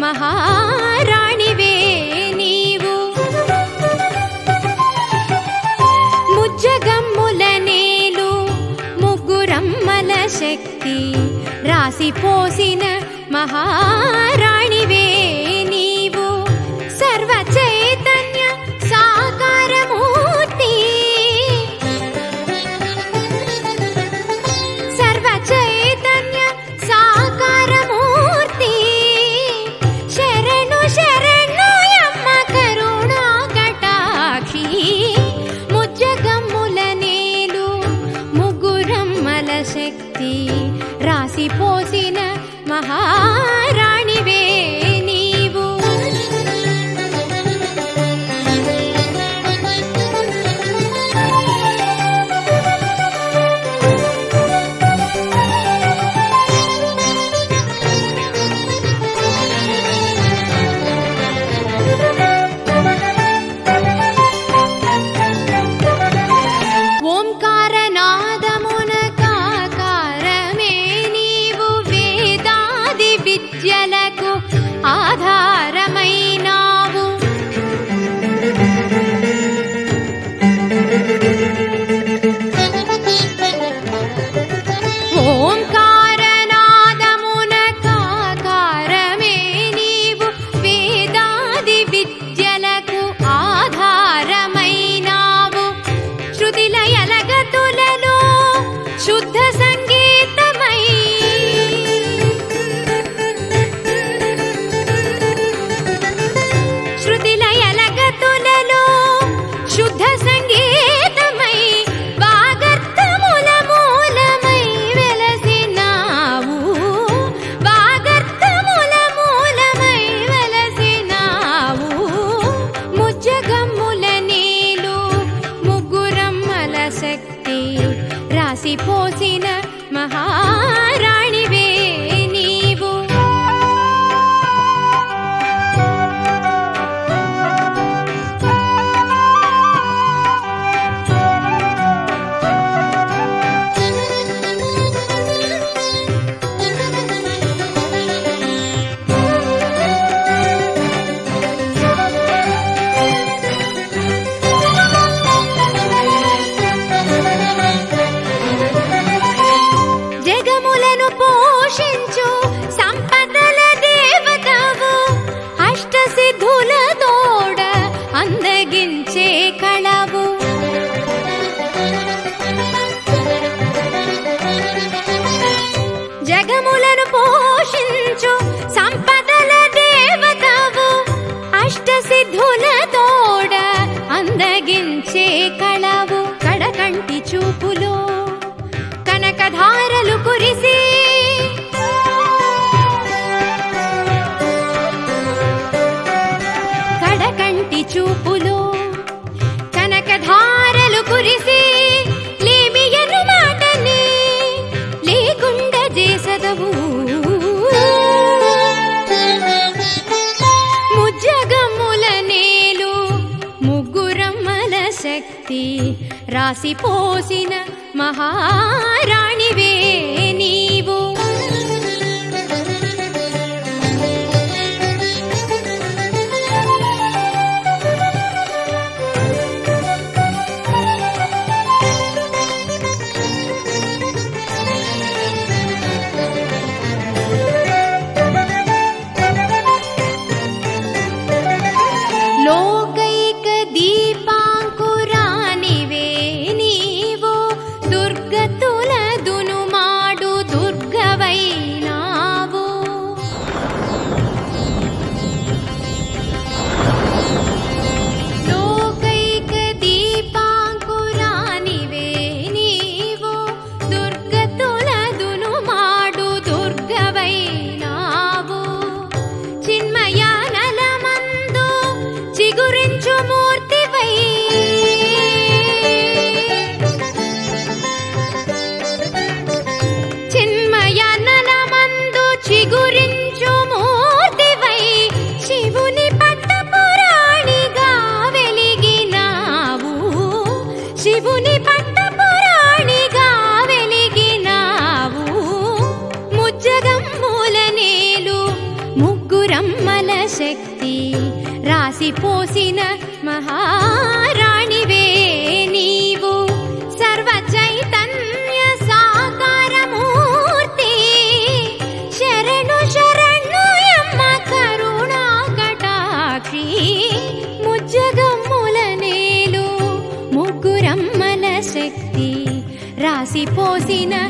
మహారాణివే నీవు ముజ్జగమ్ముల నేలు ముగ్గురమ్మల శక్తి రాసిపోసిన మహారాణివే నీవు సర్వ చైతన్య సాకారమూర్తి సర్వ చైతన్య సాకారమూర్తి శరణు శరణు యమ్మ కరుణా కటాక్షి ముజ్జగమ్ముల నేలు ముగ్గురమ్మల శక్తి రాసిపోసిన మహారాణివే నీవు ఓంకారనాదమున కాకారమే నీవు వేదాది విద్యలకు ఆధారమైనావు ఓంకారనాదమున కాకారమే నీవు వేదాది విద్యలకు ఆధారమైనావు శృతిలయలగతులలో శుద్ధ సంగీతమై శృతిలయలగతులలో శుద్ధ సంగీతమై వాగర్థముల మూలమై వెలసినావు వాగర్థముల మూలమై వెలసినావు ముజ్జగమ్ముల నీలు ముగ్గురమ్మల శక్తి రాసిపోసిన మహారాణివే నీవు జగములను పోషించు సంపదల దేవతవు అష్ట సిద్ధుల తోడ అందగించే కళవు జగములను పోషించు సంపదల దేవతవు అష్ట సిద్ధుల తోడ అందగించే కళవు కడకంటి చూపులో కనకధారలు కురిసి కడకంటి చూపులో కనకధారలు కురిసి లేమియను మాటని లేకుండా చేసదవు ముజ్జగమ్ముల నేలు ముగ్గురమ్మల శక్తి రాసిపోసిన మహారాణివే నీవు లోకైక దీపాంకురానివే నీవు దుర్గతుల దును మాడ శక్తి రాసిపోసిన మహారాణివే నీవు సర్వ చైతన్య సాకారమూర్తి శరణు శరణు యమ్మ కరుణా కటాక్షి ముజ్జగమ్ముల నేలు ముగ్గురమ్మల శక్తి రాసిపోసిన